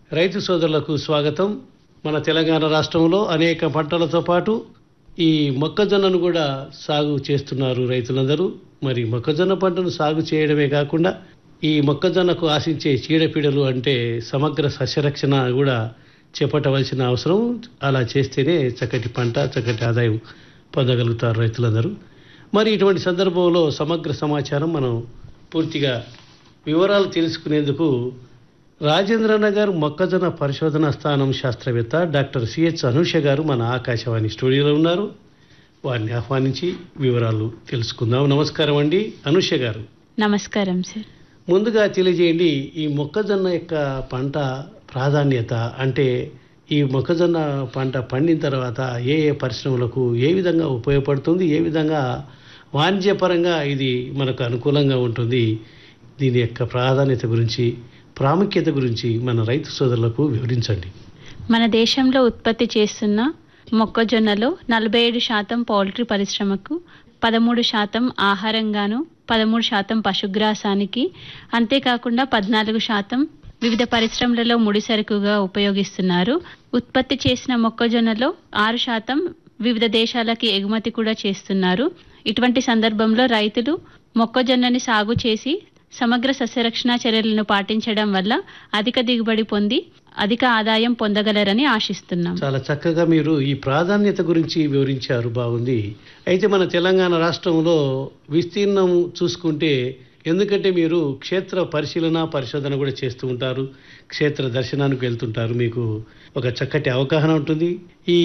రైతు సోదరులకు స్వాగతం మన తెలంగాణ రాష్ట్రంలో అనేక పంటలతో పాటు ఈ మొక్కజొన్నను కూడా సాగు చేస్తున్నారు రైతులందరూ మరి మొక్కజొన్న పంటను సాగు చేయడమే కాకుండా ఈ మొక్కజొన్నకు ఆశించే చీడపీడలు అంటే సమగ్ర సస్యరక్షణ కూడా చేపట్టవలసిన అవసరం అలా చేస్తేనే చక్కటి పంట చక్కటి ఆదాయం పొందగలుగుతారు రైతులందరూ మరి ఇటువంటి సందర్భంలో సమగ్ర సమాచారం మనం పూర్తిగా వివరాలు తెలుసుకునేందుకు రాజేంద్రనగర్ మొక్కజొన్న పరిశోధన స్థానం శాస్త్రవేత్త డాక్టర్ సిహెచ్ అనూష గారు మన ఆకాశవాణి స్టూడియోలో ఉన్నారు వారిని ఆహ్వానించి వివరాలు తెలుసుకుందాం నమస్కారం అండి అనూష గారు నమస్కారం సార్ ముందుగా తెలియజేయండి ఈ మొక్కజొన్న యొక్క పంట ప్రాధాన్యత అంటే ఈ మొక్కజొన్న పంట పండిన తర్వాత ఏ ఏ పరిశ్రమలకు ఏ విధంగా ఉపయోగపడుతుంది ఏ విధంగా వాణిజ్యపరంగా ఇది మనకు అనుకూలంగా ఉంటుంది దీని యొక్క ప్రాధాన్యత గురించి ప్రాముఖ్యత గురించి మన రైతు సోదరులకు వివరించండి మన దేశంలో ఉత్పత్తి చేస్తున్న మొక్కజొన్నలో నలభై ఏడు శాతం పౌల్ట్రీ పరిశ్రమకు పదమూడు శాతం ఆహారంగాను పదమూడు శాతం పశుగ్రాసానికి అంతేకాకుండా పద్నాలుగు శాతం వివిధ పరిశ్రమలలో ముడి సరుకుగా ఉపయోగిస్తున్నారు ఉత్పత్తి చేసిన మొక్కజొన్నలో ఆరు శాతం వివిధ దేశాలకి ఎగుమతి కూడా చేస్తున్నారు ఇటువంటి సందర్భంలో రైతులు మొక్కజొన్నని సాగు చేసి సమగ్ర సస్యరక్షణ చర్యలను పాటించడం వల్ల అధిక దిగుబడి పొంది అధిక ఆదాయం పొందగలరని ఆశిస్తున్నాం చాలా చక్కగా మీరు ఈ ప్రాధాన్యత గురించి వివరించారు బాగుంది అయితే మన తెలంగాణ రాష్ట్రంలో విస్తీర్ణం చూసుకుంటే ఎందుకంటే మీరు క్షేత్ర పరిశీలన పరిశోధన కూడా చేస్తూ ఉంటారు క్షేత్ర దర్శనానికి వెళ్తుంటారు మీకు ఒక చక్కటి అవగాహన ఉంటుంది ఈ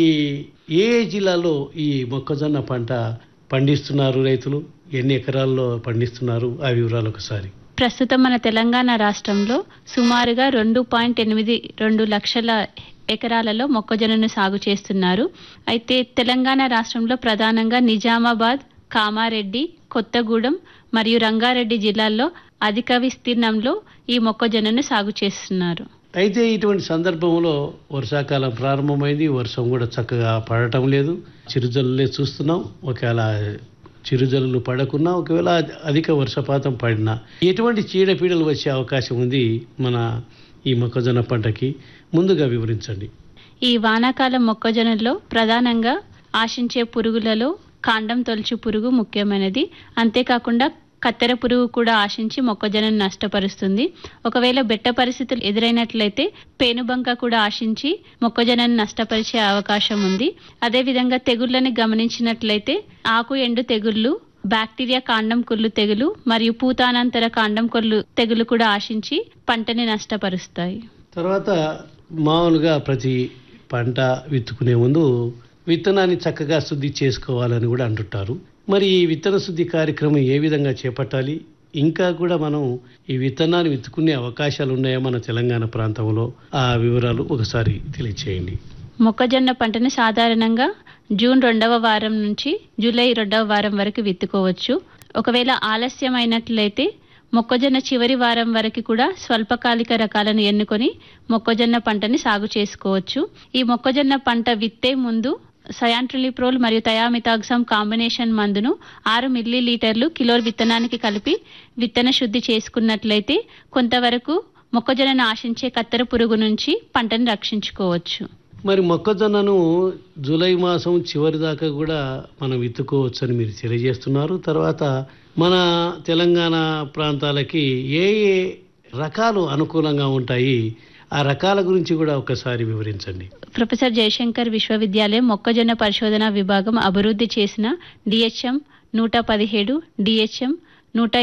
ఏ ఏ జిల్లాలో ఈ మొక్కజొన్న పంట పండిస్తున్నారు రైతులు ఎన్ని ఎకరాల్లో పండిస్తున్నారు ఆ వివరాలు ఒకసారి ప్రస్తుతం మన తెలంగాణ రాష్ట్రంలో సుమారుగా రెండు పాయింట్ ఎనిమిది రెండు లక్షల ఎకరాలలో మొక్కజొన్నను సాగు చేస్తున్నారు అయితే తెలంగాణ రాష్ట్రంలో ప్రధానంగా నిజామాబాద్ కామారెడ్డి కొత్తగూడెం మరియు రంగారెడ్డి జిల్లాల్లో అధిక విస్తీర్ణంలో ఈ మొక్కజొన్నను సాగు చేస్తున్నారు అయితే ఇటువంటి సందర్భంలో వర్షాకాలం ప్రారంభమైంది వర్షం కూడా చక్కగా పడటం లేదు చిరుజల్లులే చూస్తున్నాం ఒకవేళ చిరుజల్లులు పడకున్నా ఒకవేళ అధిక వర్షపాతం పడినా ఎటువంటి చీడపీడలు వచ్చే అవకాశం ఉంది మన ఈ మొక్కజొన్న పంటకి ముందుగా వివరించండి ఈ వానాకాలం మొక్కజొన్నలో ప్రధానంగా ఆశించే పురుగులలో కాండం తొలచు పురుగు ముఖ్యమైనది అంతేకాకుండా కత్తెర పురుగు కూడా ఆశించి మొక్కజొన్నను నష్టపరుస్తుంది ఒకవేళ బెట్ట పరిస్థితులు ఎదురైనట్లయితే పేనుబంక కూడా ఆశించి మొక్కజొన్నను నష్టపరిచే అవకాశం ఉంది అదేవిధంగా తెగుళ్ళని గమనించినట్లయితే ఆకు ఎండు తెగుళ్ళు బ్యాక్టీరియా కాండం కుళ్ళు తెగులు మరియు పూతానంతర కాండం కొల్లు తెగులు కూడా ఆశించి పంటని నష్టపరుస్తాయి తర్వాత మామూలుగా ప్రతి పంట విత్తుకునే ముందు విత్తనాన్ని చక్కగా శుద్ధి చేసుకోవాలని కూడా అంటుంటారు మరి ఈ విత్తన శుద్ధి కార్యక్రమం ఏ విధంగా చేపట్టాలి ఇంకా కూడా మనం ఈ విత్తనాన్ని విత్తుకునే అవకాశాలు ఉన్నాయా మన తెలంగాణ ప్రాంతంలో ఆ వివరాలు ఒకసారి తెలియచేయండి మొక్కజొన్న పంటను సాధారణంగా జూన్ రెండవ వారం నుంచి జూలై రెండవ వారం వరకు విత్తుకోవచ్చు ఒకవేళ ఆలస్యమైనట్లయితే మొక్కజొన్న చివరి వారం వరకు కూడా స్వల్పకాలిక రకాలను ఎన్నుకొని మొక్కజొన్న పంటని సాగు చేసుకోవచ్చు ఈ మొక్కజొన్న పంట విత్తే ముందు సయాంట్రిలిప్రోల్ మరియు థయామితాగ్జామ్ కాంబినేషన్ మందును ఆరు మిల్లీ లీటర్లు కిలో విత్తనానికి కలిపి విత్తన శుద్ధి చేసుకున్నట్లయితే కొంతవరకు మొక్కజొన్నను ఆశించే కత్తెర పురుగు నుంచి పంటను రక్షించుకోవచ్చు మరి మొక్కజొన్నను జూలై మాసం చివరి దాకా కూడా మనం విత్తుకోవచ్చు అని మీరు తెలియజేస్తున్నారు తర్వాత మన తెలంగాణ ప్రాంతాలకి ఏ ఏ రకాలు అనుకూలంగా ఉంటాయి ఆ రకాల గురించి కూడా ఒకసారి వివరించండి ప్రొఫెసర్ జయశంకర్ విశ్వవిద్యాలయం మొక్కజొన్న పరిశోధన విభాగం అభివృద్ధి చేసిన డిహెచ్ఎం నూట పదిహేడు డిహెచ్ఎం నూట